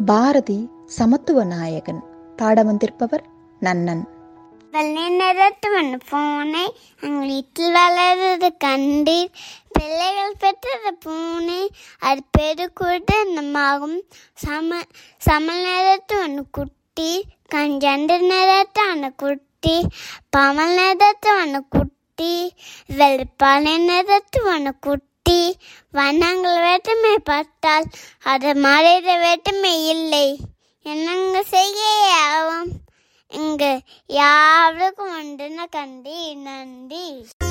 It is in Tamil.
பாரதி சமத்துவ நாயகன் பாட வந்திருப்பவர் நன்னன் வெள்ளை நிறத்துவன் பூனை எங்கள் வீட்டில் வளர்றது கண்டீர் பிள்ளைகள் பெற்றது பூனை அது பெருக்கூட்டமாகும் சம சமல் நிறத்துவன் குட்டி கஞ்சண்டு நிறத்தான குட்டி பமல் நிறத்துவன குட்டி வெள்ளிப்பாலை நிறத்துவன குட்டி வண்ணங்கள் வேற்றுமை பார்த்தால் அது மறைத வேற்றுமை இல்லை என்னங்க செய்ய ஆகும் இங்கு யாருக்கும் உண்டுன கண்டி நன்றி